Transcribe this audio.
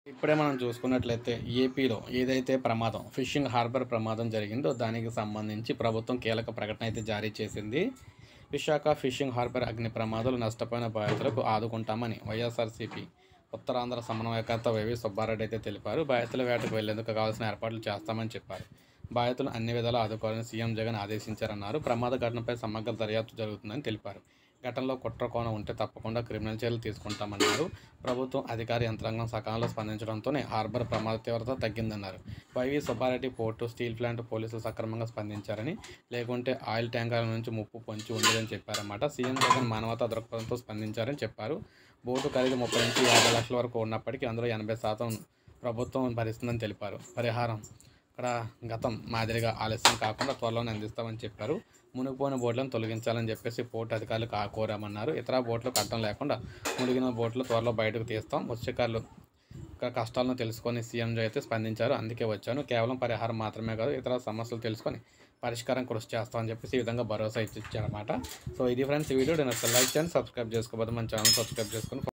ఇప్పుడే మనం చూసుకున్నట్లయితే ఏపీలో ఏదైతే ప్రమాదం ఫిషింగ్ హార్బర్ ప్రమాదం జరిగిందో దానికి సంబంధించి ప్రభుత్వం కీలక ప్రకటన అయితే జారీ చేసింది విశాఖ ఫిషింగ్ హార్బర్ అగ్ని ప్రమాదాలు నష్టపోయిన బాధితులకు ఆదుకుంటామని వైఎస్ఆర్సీపీ ఉత్తరాంధ్ర సమన్వయకర్త వైవి సుబ్బారెడ్డి అయితే తెలిపారు బాధితుల వేటకు వెళ్లేందుకు కావాల్సిన ఏర్పాట్లు చేస్తామని చెప్పారు బాధితులు అన్ని విధాలా ఆదుకోవాలని సీఎం జగన్ ఆదేశించారన్నారు ప్రమాద ఘటనపై సమగ్ర దర్యాప్తు జరుగుతుందని తెలిపారు ఘటనలో కుట్ర కోణం ఉంటే తప్పకుండా క్రిమినల్ చర్యలు తీసుకుంటామన్నారు ప్రభుత్వం అధికార యంత్రాంగం సకాలంలో స్పందించడంతోనే హార్బర్ ప్రమాద తీవ్రత తగ్గిందన్నారు YV Subbareddy port steel plant పోలీసులు సక్రమంగా స్పందించారని లేకుంటే ఆయిల్ ట్యాంకర్ల నుంచి ముప్పు పొంచి ఉండేదని చెప్పారన్నమాట సీఎం జగన్ మానవతా దృక్పథంతో స్పందించారని చెప్పారు బోటు ఖరీదు ముప్పై నుంచి యాభై లక్షల వరకు ఉన్నప్పటికీ అందులో ఎనభై శాతం ప్రభుత్వం భరిస్తుందని తెలిపారు పరిహారం ఇక్కడ గతం మాదిరిగా ఆలస్యం కాకుండా త్వరలోనే అందిస్తామని చెప్పారు మునిగిపోయిన బోట్లను తొలగించాలని చెప్పేసి పోర్టు అధికారులు కా కోరామన్నారు ఇతర బోట్లు కట్టడం లేకుండా మునిగిన బోట్లు త్వరలో బయటకు తీస్తాం మత్స్యకారులు యొక్క కష్టాలను తెలుసుకొని సీఎం అయితే స్పందించారు అందుకే వచ్చాను కేవలం పరిహారం మాత్రమే కాదు ఇతర సమస్యలు తెలుసుకొని పరిష్కారం కృషి చేస్తామని చెప్పేసి ఈ విధంగా భరోసా ఇచ్చి ఇచ్చారన్నమాట సో ఇది ఫ్రెండ్స్ ఈ వీడియో నేను లైక్ చేయండి సబ్స్క్రైబ్ చేసుకోబోదు మన ఛానల్ సబ్స్క్రైబ్ చేసుకొని